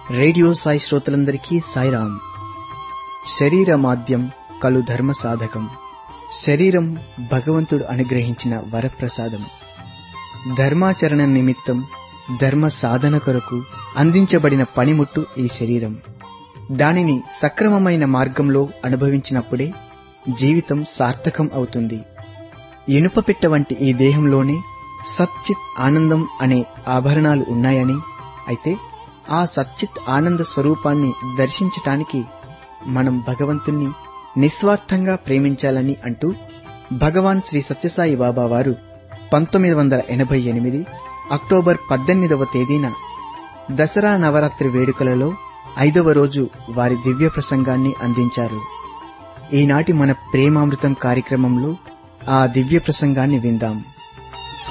radio Sai శ్రోతలందరికీ సాయిరాం శరీర మాధ్యం కలు ధర్మ సాధకం శరీరం భగవంతుడు అనుగ్రహించిన వరప్రసాదం ధర్మాచరణ నిమిత్తం ధర్మ సాధన కొరకు అందించబడిన పనిముట్టు ఈ శరీరం దానిని సక్రమమైన మార్గంలో అనుభవించినప్పుడే జీవితం సార్థకం అవుతుంది ఇనుప పిట్ట వంటి ఈ దేహంలోనే సచ్చిత్ ఆనందం అనే ఆభరణాలు ఉన్నాయని అయితే ఆ సచ్చిత్ ఆనంద స్వరూపాన్ని దర్శించటానికి మనం భగవంతుణ్ణి నిస్వార్థంగా ప్రేమించాలని అంటూ భగవాన్ శ్రీ సత్యసాయి బాబా వారు పంతొమ్మిది వందల ఎనభై ఎనిమిది అక్టోబర్ పద్దెనిమిదవ తేదీన దసరా నవరాత్రి వేడుకలలో ఐదవ రోజు వారి దివ్య ప్రసంగాన్ని అందించారు ఈనాటి మన ప్రేమామృతం కార్యక్రమంలో ఆ దివ్య ప్రసంగాన్ని విందాం